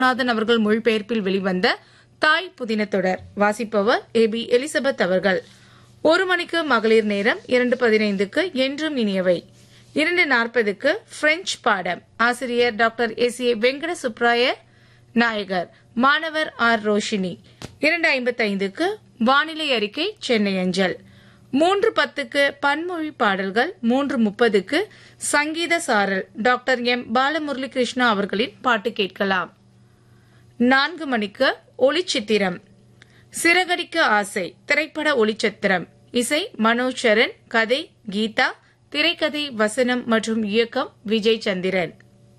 நாதன் அவர்கள் மொழிபெயர்ப்பில் வெளிவந்த தாய் புதின தொடர் வாசிப்பவர் ஏ பி எலிசபெத் அவர்கள் ஒரு மணிக்கு மகளிர் நேரம் இரண்டு பதினைந்துக்கு என்றும் இனியவை இரண்டு நாற்பதுக்கு பிரெஞ்சு பாடம் ஆசிரியர் doctor S A Venkata Subraya Nayakar மாணவர் ஆர் ரோஷினி இரண்டு ஐம்பத்தைந்துக்கு வானிலை அறிக்கை சென்னை அஞ்சல் மூன்று பத்துக்கு பன்மொழி பாடல்கள் மூன்று முப்பதுக்கு சங்கீத சாரல் டாக்டர் எம் பாலமுரளி கிருஷ்ணா அவர்களின் பாட்டு கேட்கலாம் நான்கு மணிக்கு ஒளிச்சித்திரம் சிறகடிக்க ஆசை திரைப்பட ஒளிச்சித்திரம் இசை மனோஜ் சரண் கதை கீதா திரைக்கதை வசனம் மற்றும் இயக்கம் விஜய் சந்திரன்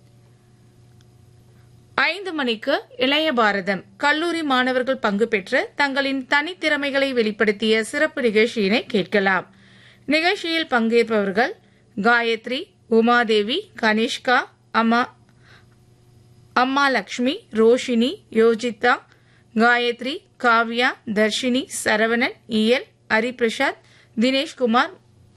ஐந்து மணிக்கு இளைய பாரதம் கல்லூரி மாணவர்கள் பங்கு பெற்று தங்களின் தனித்திறமைகளை வெளிப்படுத்திய சிறப்பு நிகழ்ச்சியினை கேட்கலாம் நிகழ்ச்சியில் பங்கேற்பவர்கள் காயத்ரி உமாதேவி கனிஷ்கா அம்மா அம்மா லக்ஷ்மி ரோஷினி யோஜிதா காயத்ரி காவ்யா தர்ஷினி சரவணன் இயல் ஹரிபிரசாத் தினேஷ்குமார்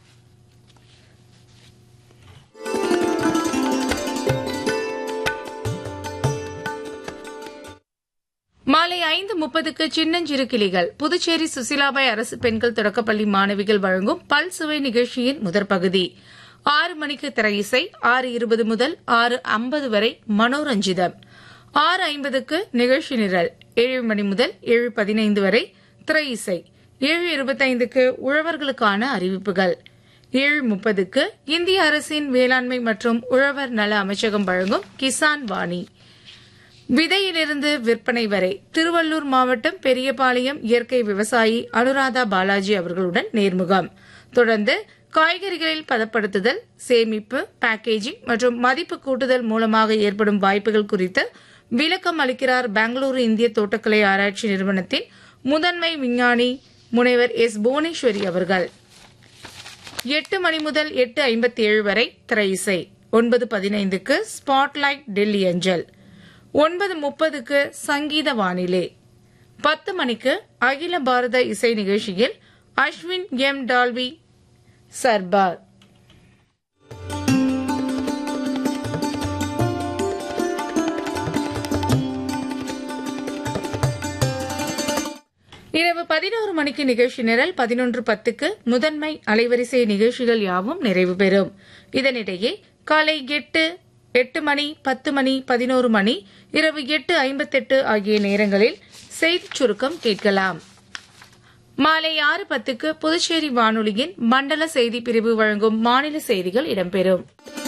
மாலை ஐந்து முப்பதுக்கு சின்னஞ்சிறு கிளிகள் புதுச்சேரி சுசிலாபாய் அரசு பெண்கள் தொடக்கப்பள்ளி மாணவிகள் வழங்கும் பல்சுவை நிகழ்ச்சியின் முதற் பகுதி ஆறு மணிக்கு திரையிசை ஆறு இருபது முதல் ஆறு ஐம்பது வரை மனோரஞ்சிதம் ஆறு ஐம்பதுக்கு நிகழ்ச்சி நிரல் ஏழு மணி முதல் ஏழு பதினைந்து வரை திரையிசை ஏழு இருபத்தைந்துக்கு உழவர்களுக்கான அறிவிப்புகள் ஏழு முப்பதுக்கு இந்திய அரசின் வேளாண்மை மற்றும் உழவர் நல அமைச்சகம் வழங்கும் கிசான் வாணி விதையிலிருந்து விற்பனை வரை திருவள்ளூர் மாவட்டம் பெரியபாளையம் இயற்கை விவசாயி அனுராதா பாலாஜி அவர்களுடன் நேர்முகம் தொடர்ந்து காய்கறிகளில் பதப்படுத்துதல் சேமிப்பு பேக்கேஜிங் மற்றும் மதிப்பு கூட்டுதல் மூலமாக ஏற்படும் வாய்ப்புகள் குறித்து விளக்கம் அளிக்கிறார் பெங்களூரு இந்திய தோட்டக்கலை ஆராய்ச்சி நிறுவனத்தின் முதன்மை விஞ்ஞானி முனைவர் எஸ் புவனேஸ்வரி அவர்கள் எட்டு மணி முதல் எட்டு ஐம்பத்தி ஏழு வரை திரையிசை ஒன்பது பதினைந்துக்கு ஸ்பாட்லைட் டெல்லி அஞ்சல் ஒன்பது முப்பதுக்கு சங்கீத வானிலை பத்து மணிக்கு அகில பாரத இசை நிகழ்ச்சியில் அஸ்வின் எம் டால்வி சர்பார் இரவு பதினோரு மணிக்கு நிகழ்ச்சி நிரல் பதினொன்று பத்துக்கு முதன்மை அலைவரிசை நிகழ்ச்சிகள் யாவும் நிறைவு பெறும் இதனிடையே காலை எட்டு எட்டு மணி பத்து மணி பதினோரு மணி இரவு எட்டு ஐம்பத்தெட்டு ஆகிய நேரங்களில் செய்திச் சுருக்கம் கேட்கலாம் மாலை ஆறு பத்துக்கு புதுச்சேரி வானொலியின் மண்டல செய்தி பிரிவு வழங்கும் மாநில செய்திகள் இடம்பெறும்